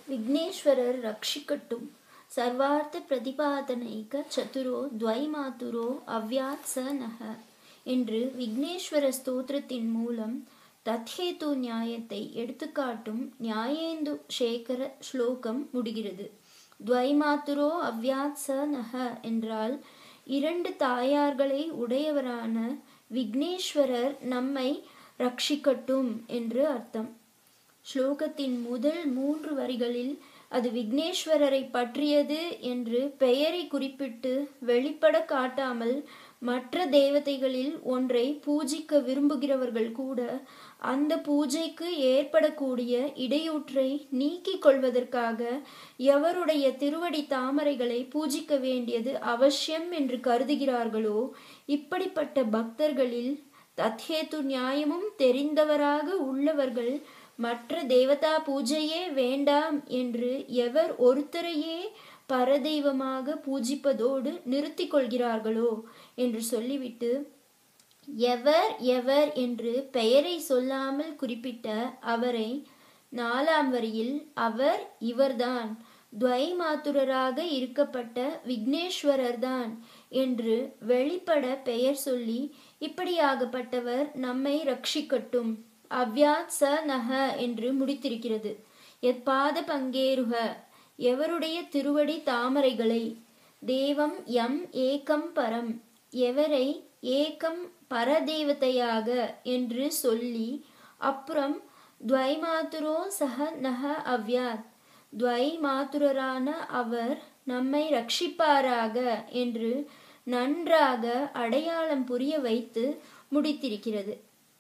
விக்னேஸ்வரர் ரக்ஷிக்கட்டும் சர்வார்த்த பிரதிபாதனைக சதுரோ துவைமாதுரோ அவ்யாத் ச நக என்று விக்னேஸ்வர ஸ்தோத்திரத்தின் மூலம் தத்ஹேது நியாயத்தை எடுத்துக்காட்டும் நியாயேந்து சேகர ஸ்லோகம் முடிகிறது துவைமாத்துரோ அவ்யாத் ச நக என்றால் இரண்டு தாயார்களை உடையவரான விக்னேஸ்வரர் நம்மை ரட்சிக்கட்டும் என்று அர்த்தம் ஸ்லோகத்தின் முதல் மூன்று வரிகளில் அது விக்னேஸ்வரரை பற்றியது என்று பெயரை குறிப்பிட்டு வெளிப்பட காட்டாமல் மற்ற தேவதைகளில் ஒன்றை பூஜிக்க விரும்புகிறவர்கள் கூட அந்த பூஜைக்கு ஏற்படக்கூடிய இடையூற்றை நீக்கிக் கொள்வதற்காக எவருடைய திருவடி தாமரைகளை பூஜிக்க வேண்டியது அவசியம் என்று கருதுகிறார்களோ இப்படிப்பட்ட பக்தர்களில் தத்ஹேத்து நியாயமும் தெரிந்தவராக உள்ளவர்கள் மற்ற தேவதா பூஜையே வேண்டாம் என்று எவர் ஒருத்தரையே பரதெய்வமாக பூஜிப்பதோடு நிறுத்திக் கொள்கிறார்களோ என்று சொல்லிவிட்டு எவர் எவர் என்று பெயரை சொல்லாமல் குறிப்பிட்ட அவரை நாலாம் வரியில் அவர் இவர்தான் துவைமாத்துரராக இருக்கப்பட்ட விக்னேஸ்வரர்தான் என்று வெளிப்பட பெயர் சொல்லி இப்படியாகப்பட்டவர் நம்மை ரட்சிக்கட்டும் அவ்யாத் ச நக என்று முடித்திருக்கிறது எப்பாத பங்கேருக எவருடைய திருவடி தாமரைகளை தேவம் எம் ஏகம் பரம் எவரை ஏகம் பரதேவதையாக என்று சொல்லி அப்புறம் துவைமாத்துரோ சக நக அவ்யாத் துவைமாத்துரரான அவர் நம்மை ரட்சிப்பாராக என்று நன்றாக அடையாளம் புரிய வைத்து முடித்திருக்கிறது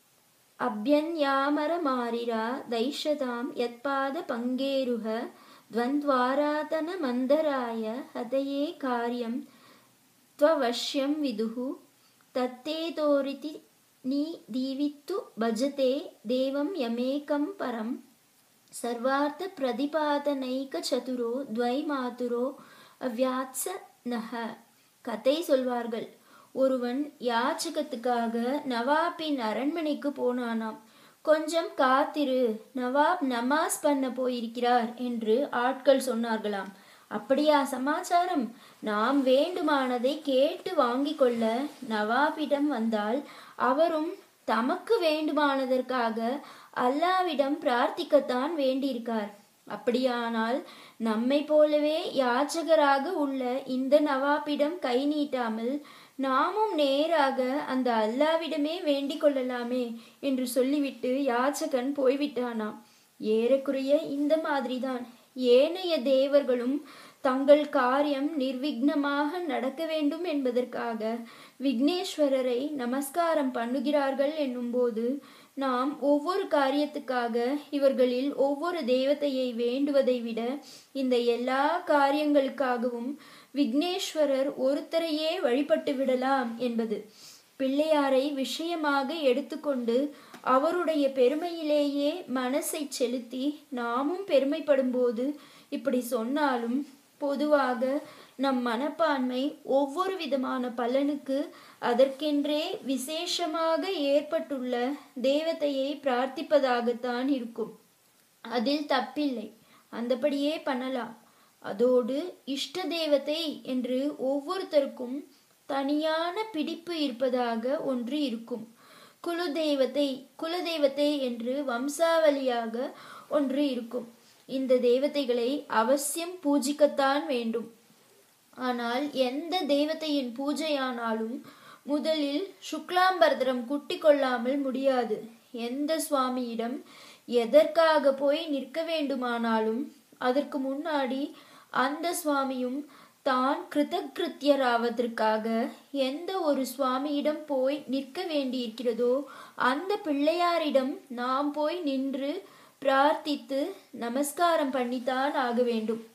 அபியன்யாமர மாரிரா தைஷதாம் யத்பாத பங்கேருக द्वन्द्वारातन मन्दराय हतये कार्यं त्ववश्यं विदुः तत्तेतोरिति नि दीवित्तु भजते देवं यमेकं परं सर्वार्थप्रतिपादनैकचतुरो द्वैमातुरो அவ்யாத்ச நக கதை சொல்வார்கள் ஒருவன் யாச்சகத்துக்காக நவாபின் அரண்மனைக்கு போனானாம் கொஞ்சம் காத்திரு நவாப் நமாஸ் பண்ண போயிருக்கிறார் என்று ஆட்கள் சொன்னார்களாம் அப்படியா சமாச்சாரம் நாம் வேண்டுமானதை கேட்டு வாங்கிக் கொள்ள நவாபிடம் வந்தால் அவரும் தமக்கு வேண்டுமானதற்காக அல்லாவிடம் பிரார்த்திக்கத்தான் வேண்டியிருக்கார் அப்படியானால் நம்மை போலவே யாச்சகராக உள்ள இந்த நவாபிடம் கை நீட்டாமல் நாமும் நேராக அந்த அல்லாவிடமே வேண்டிக் கொள்ளலாமே என்று சொல்லிவிட்டு யாச்சகன் போய்விட்டானாம் ஏறக்குறைய இந்த மாதிரிதான் ஏனைய தேவர்களும் தங்கள் காரியம் நிர்விக்னமாக நடக்க வேண்டும் என்பதற்காக விக்னேஸ்வரரை நமஸ்காரம் பண்ணுகிறார்கள் என்னும்போது நாம் ஒவ்வொரு காரியத்துக்காக இவர்களில் ஒவ்வொரு தேவதையை வேண்டுவதை விட இந்த எல்லா காரியங்களுக்காகவும் விக்னேஸ்வரர் ஒருத்தரையே வழிபட்டு விடலாம் என்பது பிள்ளையாரை விஷயமாக எடுத்துக்கொண்டு அவருடைய பெருமையிலேயே மனசை செலுத்தி நாமும் பெருமைப்படும்போது இப்படி சொன்னாலும் பொதுவாக நம் மனப்பான்மை ஒவ்வொரு விதமான பலனுக்கு அதற்கென்றே விசேஷமாக ஏற்பட்டுள்ள தேவதையை பிரார்த்திப்பதாகத்தான் இருக்கும் அதில் தப்பில்லை அந்தபடியே பண்ணலாம் அதோடு இஷ்ட தேவதை என்று ஒவ்வொருத்தருக்கும் தனியான பிடிப்பு இருப்பதாக ஒன்று இருக்கும் குலதெய்வத்தை குலதெய்வத்தை என்று வம்சாவளியாக ஒன்று இருக்கும் இந்த தேவதைகளை அவசியம் பூஜிக்கத்தான் வேண்டும் ஆனால் எந்த தெய்வத்தையின் பூஜையானாலும் முதலில் சுக்லாம்பரதரம் குட்டி கொள்ளாமல் முடியாது எந்த சுவாமியிடம் எதற்காக போய் நிற்க வேண்டுமானாலும் அதற்கு முன்னாடி அந்த சுவாமியும் தான் கிருதகிருத்தியராவதற்காக எந்த ஒரு சுவாமியிடம் போய் நிற்க வேண்டியிருக்கிறதோ அந்த பிள்ளையாரிடம் நாம் போய் நின்று பிரார்த்தித்து நமஸ்காரம் பண்ணித்தான் ஆக வேண்டும்